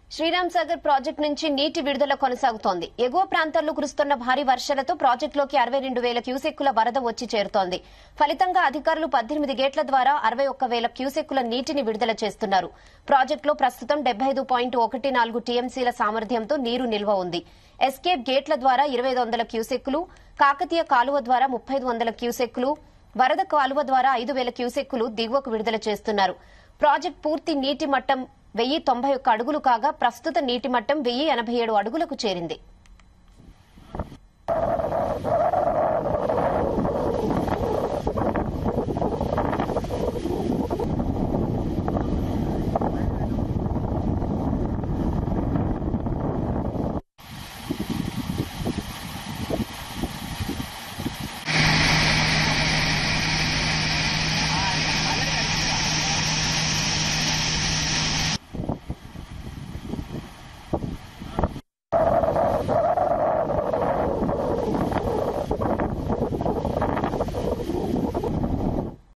Sriram Sagar project నుంచి నీటి విడుదల కొనసాగుతోంది ఎగువ ప్రాంతాల్లో కురుస్తున్న భారీ వర్షాలతో ప్రాజెక్టులోకి అరవై రెండు వేల క్యూసెక్కుల వరద వచ్చి చేరుతోంది ఫలితంగా అధికారులు పద్దెనిమిది గేట్ల ద్వారా అరవై ఒక్క వేల క్యూసెక్కుల నీటిని విడుదల చేస్తున్నారు ప్రాజెక్టులో ప్రస్తుతం డెబ్బై ఐదు పాయింట్ ఒకటి నాలుగు టీఎంసీల సామర్థ్యంతో నీరు నిల్వ ఉంది ఎస్కేప్ గేట్ల ద్వారా ఇరవై ఐదు వందల క్యూసెక్కులు కాకతీయ కాలువ ద్వారా ముప్పై ఐదు వందల క్యూసెక్కులు వరద కాలువ ద్వారా ఐదు వేల క్యూసెక్కులు దిగువకు విడుదల చేస్తున్నారు ప్రాజెక్టు పూర్తి నీటి మట్టం వెయ్యి తొంభై ఒక్క అడుగులు కాగా ప్రస్తుత నీటి మట్టం వెయ్యి ఎనభై ఏడు అడుగులకు చేరింది